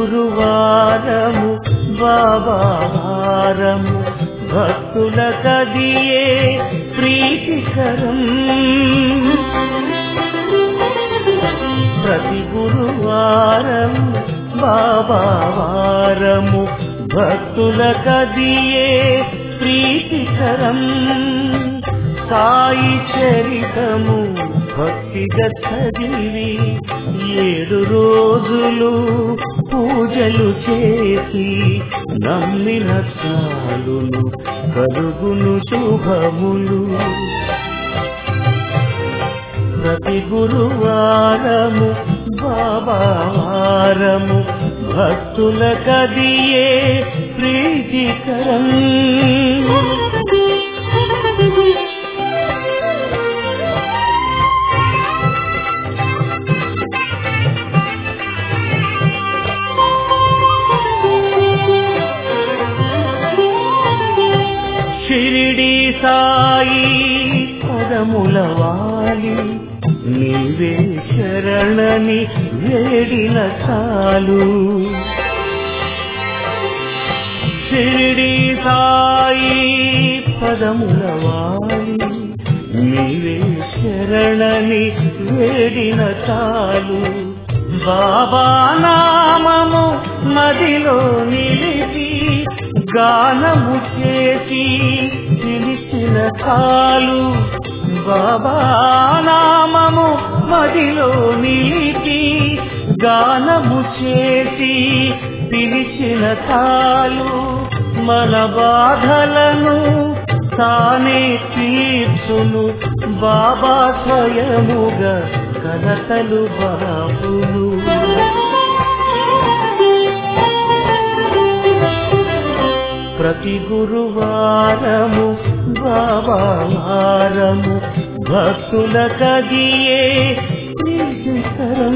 గురువారము బాబావారము భక్తుల కదియే ప్రీతికరం ప్రతి గురువారం బాబావారము భక్తుల కదియే ప్రీతికరం సాయి చరితము భక్తిగా చదివి ఏడు రోజులు పూజలు చేసి నమ్మిన చాలును కలుగును శుభములు ప్రతి గురువారము బాబావారము భక్తుల కదియే ప్రీతికరం షిరిడి సాయి పదముల వాలి నీవే శరణని వేడిన చాలు షిరిడి సాయి పదముల వాలి నీవే శరణని వేడిన చాలు బాబా నామము మదిలో నిలిపి గానము చేసి పిలిచిన చాలు బాబా నామము మదిలో నిలిపి గానము చేసి పిలిచిన చాలు మన బాధలను తానే తీర్చును బాబా స్వయముగా కలతలు బాబులు ప్రతి గురువారము బాబావారము భక్తుల కదియే ప్రీతికరం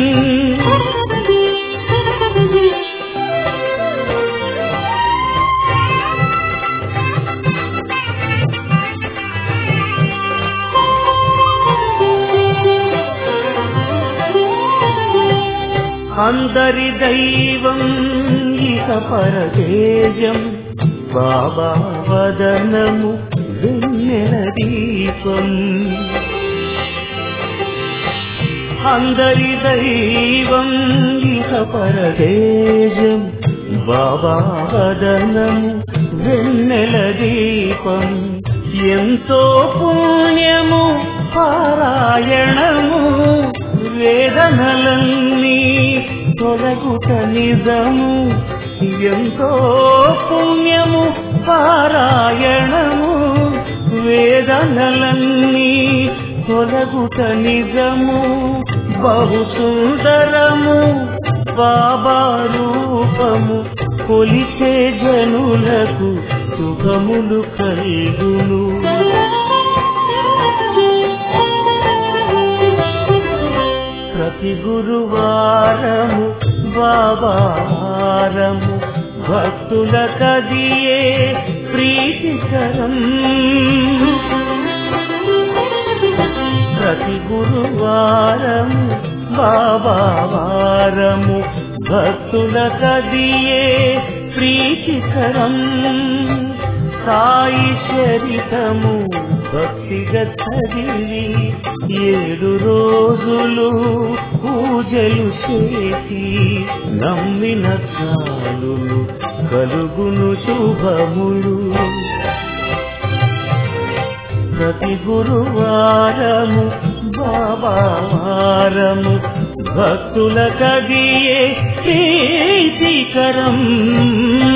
అందరి దైవం ఇక పరదేజం బాబా వదనము వెన్నెల దీపం అందరి దైవం ఇక పరదేజం బాబా వదనము వెన్నెల దీపం ఎంతో పుణ్యము పారాయణము వేదనలన్నీ తొలగుట నిజము ఎంతో పుణ్యము పారాయణము వేదనలన్నీ తొలగుట నిజము బహు సుందరము బాబా రూపము కొలిచే జనులకు శుభములు కలుగును ప్రతి గురువారము బాబావారము భక్తుల కదియే ప్రీతికరం ప్రతి గురువారము బాబావారము భక్తుల కదియే ప్రీతికరం సాయి చరితము భక్తిగా చదివి ఏడు రోజులు పూజలు చేసి నమ్మిన చాలును కలుగును శుభములు ప్రతి గురువారము బాబావారము భక్తుల కదియే ప్రీతికరం